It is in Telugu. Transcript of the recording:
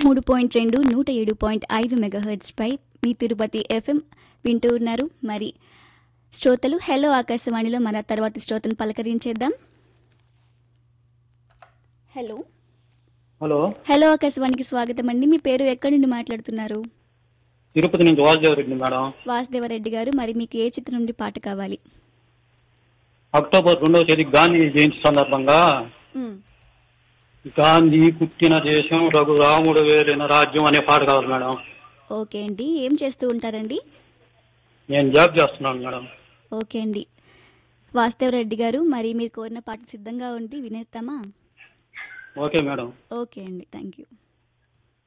మూడు పాయింట్ రెండు నూట ఏడు పాయింట్ ఐదు మెగాహెర్ట్స్పై మీ తిరుపతి ఎఫ్ఎం వింటూ ఉన్నారు మరి శ్రోతలు హలో ఆకాశవాణిలో మన తర్వాతి శ్రోతను పలకరించేద్దాం హలో హలో హలో ఆకాశవాణికి స్వాగతం అండి మీ పేరు ఎక్కడి నుండి మాట్లాడుతున్నారు తిరుపతి నుంచి వాసుదేవరెడ్డి మేడం వాసుదేవరెడ్డి గారు మరి మీకు ఏ చిత్రం నుండి పాట కావాలి అక్టోబర్ రెండవ తేదీ గాంధీ జయంతి సందర్భంగా మ్, గాంధీ పుట్టిన దేశం రఘురాముడు వేలిన రాజ్యం అనే పాట కావాలి మేడం ఓకే అండి ఏం చేస్తూ ఉంటారండి నేను జాబ్ చేస్తున్నాను మేడం ఓకే అండి వాసుదేవరెడ్డి గారు మరి మీరు కోరిన పాట సిద్ధంగా ఉంది వినేస్తామా ఓకే మేడం ఓకే అండి థ్యాంక్ యూ